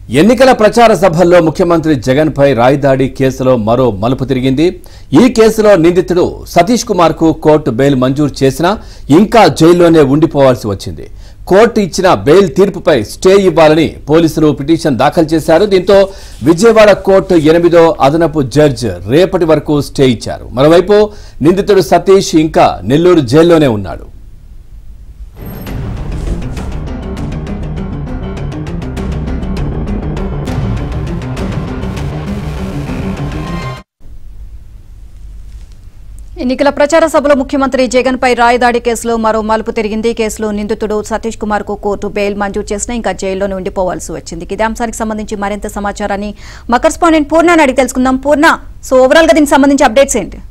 ఎన్నికల ప్రచార సభల్లో ముఖ్యమంత్రి జగన్ పై రాయిదాడి కేసులో మరో మలుపు తిరిగింది ఈ కేసులో నిందితుడు సతీష్ కుమార్ కు కోర్టు బెయిల్ మంజూరు చేసినా ఇంకా జైల్లోనే ఉండిపోవాల్సి వచ్చింది కోర్టు ఇచ్చిన బెయిల్ తీర్పుపై స్టే ఇవ్వాలని పోలీసులు పిటిషన్ దాఖలు చేశారు దీంతో విజయవాడ కోర్టు ఎనిమిదో అదనపు జడ్జ్ రేపటి వరకు స్టే ఇచ్చారు మరోవైపు నిందితుడు సతీష్ ఇంకా నెల్లూరు జైల్లోనే ఉన్నాడు ఎన్నికల ప్రచార సభలో ముఖ్యమంత్రి జగన్ పై రాయదాడి కేసులో మరో మలుపు తిరిగింది కేసులో నిందితుడు సతీష్ కుమార్ కు కోర్టు బెయిల్ మంజూరు చేసినా ఇంకా జైల్లోనే ఉండిపోవాల్సి వచ్చింది ఇదే అంశానికి సంబంధించి మరింత సమాచారాన్ని మా కరెస్పాండెంట్ పూర్ణ అడిగి తెలుసుకుందాం పూర్ణ సో ఓవరాల్ గా దీనికి సంబంధించి అప్డేట్స్ ఏంటి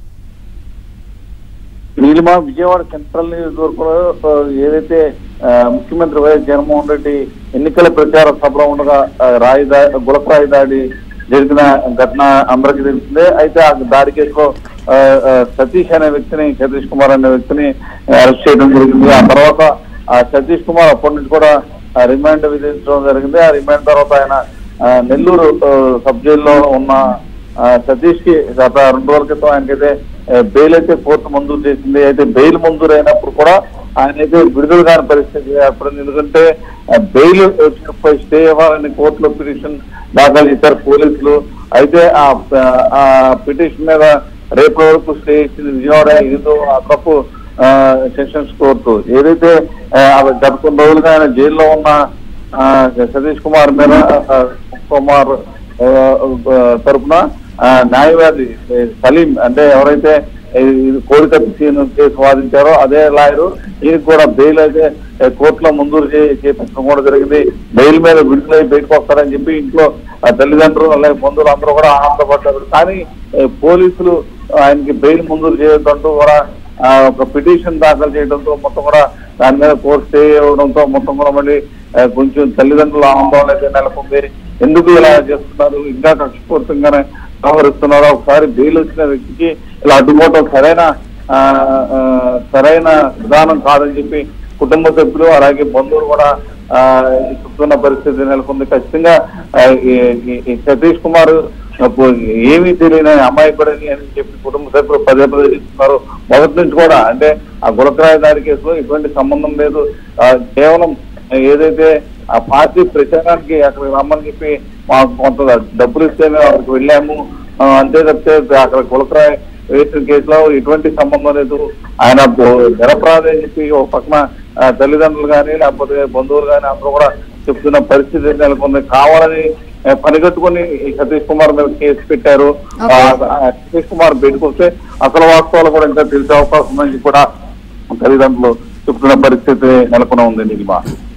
నీలిమ విజయవాడ సెంట్రల్ నియోజకవర్గంలో ఆ, ఏదైతే ఆ, ముఖ్యమంత్రి వైఎస్ జగన్మోహన్ రెడ్డి ఎన్నికల ప్రచార సభలో ఉండగా ఆ, రాయి దా గులకరాయి దాడి జరిగిన ఘటన అందరికీ తెలిసిందే అయితే ఆ దాడి కేసులో ఆ, ఆ, సతీష్ అనే వ్యక్తిని సతీష్ కుమార్ అనే వ్యక్తిని అరెస్ట్ చేయడం జరిగింది ఆ తర్వాత ఆ సతీష్ కుమార్ అప్పటి నుంచి కూడా ఆ, రిమాండ్ విధించడం జరిగింది ఆ రిమాండ్ తర్వాత ఆయన ఆ, నెల్లూరు ఆ, సబ్ జైల్లో ఉన్న ఆ, సతీష్ కి గత రెండు రోజుల క్రితం ఆయనకైతే ఆ, బెయిల్ అయితే కోర్టు మంజూరు చేసింది అయితే బెయిల్ మంజూరు అయినప్పుడు కూడా ఆయన అయితే విడుదల కాని పరిస్థితి ఏర్పడింది ఎందుకంటే ఆ, బెయిల్ పై స్టే ఇవ్వాలని కోర్టులో పిటిషన్ దాఖలు చేశారు పోలీసులు అయితే ఆ ఆ పిటిషన్ మీద రేపు వరకు స్టే ఇచ్చింది విజయవాడ ఎనిమిదో అదనపు ఆ, సెషన్స్ కోర్టు ఏదైతే ఆ, గత కొన్ని రోజులుగా ఆయన జైల్లో ఉన్న ఆ, సతీష్ కుమార్ మీద ఆ, కుమార్ ఆ, ఆ, తరపున ఆ, న్యాయవాది ఏ, సలీం అంటే ఎవరైతే ఈ కోడి తప్పిన కేసు వాదించారో అదే లాయరు ఈయనకి కూడా బెయిల్ అయితే ఏ, కోర్టులో మంజూరు చే- చేపించడం కూడా జరిగింది బెయిల్ మీద విడుదలై బయటకు వస్తారని చెప్పి ఇంట్లో ఆ తల్లిదండ్రులు అలాగే బంధువులు అందరూ కూడా ఆనందపడ్డారు కానీ ఏ, పోలీసులు ఆయనకి బెయిల్ మంజూరు చేయడంతో కూడా ఆ, ఒక పిటిషన్ దాఖలు చేయడంతో మొత్తం కూడా దాని మీద కోర్టు స్టే ఇవ్వడంతో మొత్తం కూడా మళ్ళీ ఆ, కొంచెం తల్లిదండ్రుల ఆందోళన అయితే నెలకొంది ఎందుకు ఇలా చేస్తున్నారు ఇంకా కక్షపూరితంగానే వ్యవహరిస్తున్నారు ఒకసారి బెయిల్ వచ్చిన వ్యక్తికి ఇలా అడ్డుకోవడం సరైన ఆ, ఆ, సరైన విధానం కాదని చెప్పి కుటుంబ సభ్యులు అలాగే బంధువులు కూడా ఆ, చెప్తున్న పరిస్థితి నెలకొంది ఖచ్చితంగా ఆ, ఈ- ఈ- ఈ సతీష్ కుమార్ అప్పుడు ఏమీ తెలియని అమాయకుడని అని చెప్పి కుటుంబ సభ్యులు పదే పదే చెప్తున్నారు మొదటి నుంచి కూడా అంటే ఆ గులకరాయ దాడి కేసులో ఎటువంటి సంబంధం లేదు ఆ, కేవలం ఏదైతే ఆ పార్టీ ప్రచారానికి అక్కడికి రమ్మని చెప్పి మాకు కొంత డబ్బులు ఇస్తే మేము అక్కడికి వెళ్ళాము ఆ, అంతే తప్పితే అక్కడ గులకరాయ వేసిన కేసులో ఎటువంటి సంబంధం లేదు ఆయన బో- నిరపరాధి అని చెప్పి ఒక పక్కన ఆ, తల్లిదండ్రులు కానీ లేకపోతే బంధువులు కానీ అందరూ కూడా చెప్తున్న పరిస్థితి నెలకొంది కావాలని ఆ, పనిగట్టుకుని ఈ సతీష్ కుమార్ మీద కేసు పెట్టారు ఆ, ఆ సతీష్ కుమార్ బయటకు వస్తే అసలు వాస్తవాలు కూడా ఇంకా తెలిసే అవకాశం ఉందని కూడా తల్లిదండ్రులు చెప్తున్న పరిస్థితి నెలకొని ఉంది నిలిమా